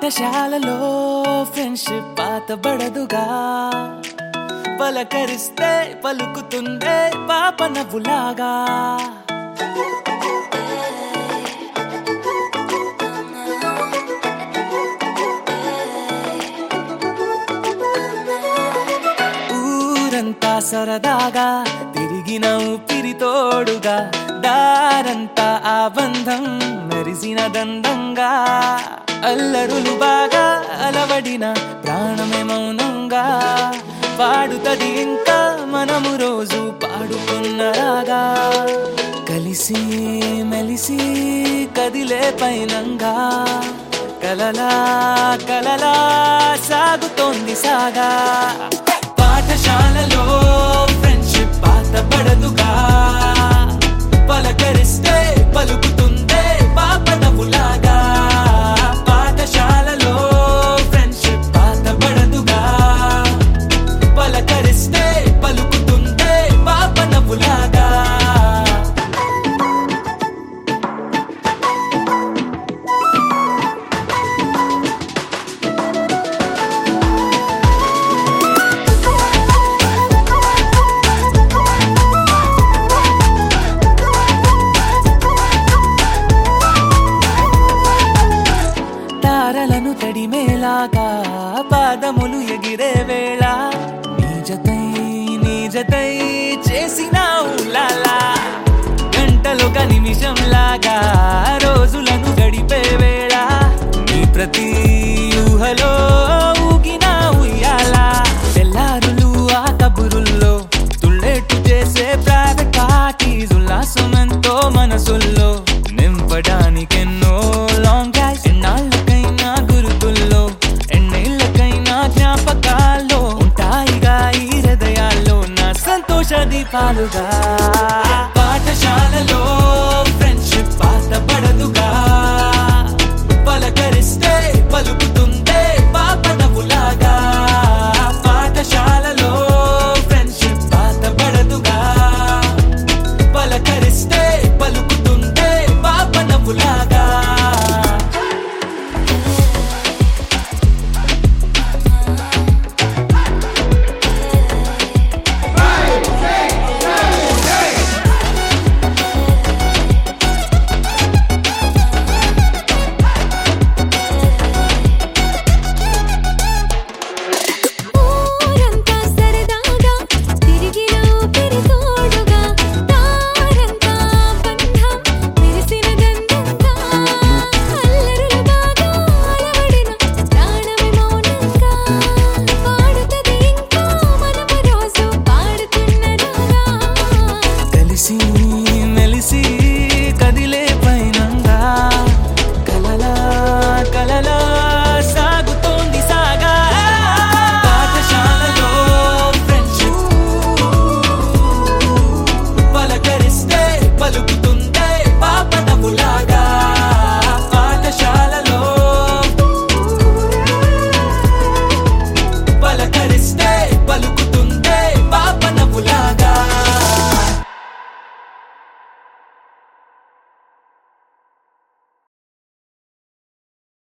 పాఠశాలలో ఫ్రెండ్షిప్ పాతబడదుగా పలకరిస్తే పలుకుతుందే పాప నవ్వులాగా ఊరంతా సరదాగా తిరిగిన ఊపిరి తోడుగా దారంతా ఆ బంధం మెరిసిన దందంగా అల్లరులు బాగా అలవడిన ప్రాణమే మౌనంగా పాడుతది ఇంకా మనము రోజు పాడుకున్న రాగా కలిసి మెలిసి కదిలే పైనంగా కలలా కలలా సాగుతోంది సాగా పాఠశాలలో ఫ్రెండ్షిప్ పాతబడదుగా పలకరిస్తే పలుకుతుందే పాప నవ్వులాగా పాఠశాలలో ఫ్రెండ్షిప్ పాతబడదుగా పలకరిస్తే పలుకుతుందే పాప నవ్వులాగా తారలను తడిమేలాగా పాదములు ఎగిరే వేళ నీజతై నీజతై చేసిన ఉలాలా గంటలొక నిమిషం లాగా రోజులను గడిపే వేళ నీ ప్రతి ఊహలో ఊగిన ఉయ్యాల తెల్లారులు ఆ కబురుల్లో తుళ్ళేట్టు చేసే ప్రైవేట్ పార్టీస్ ఉల్లాసమెంతో మనసుల్లో నింపడానికెన్నో లాంగ్ డ్రైవ్స్ ఎన్నాళ్ళకైనా గురుతుల్లో ఎన్నేళ్ళకైనా జ్ఞాపకాల్లో ఉంటాయిగా ఈ హృదయాల్లో నా సంతోష దీపాలుగా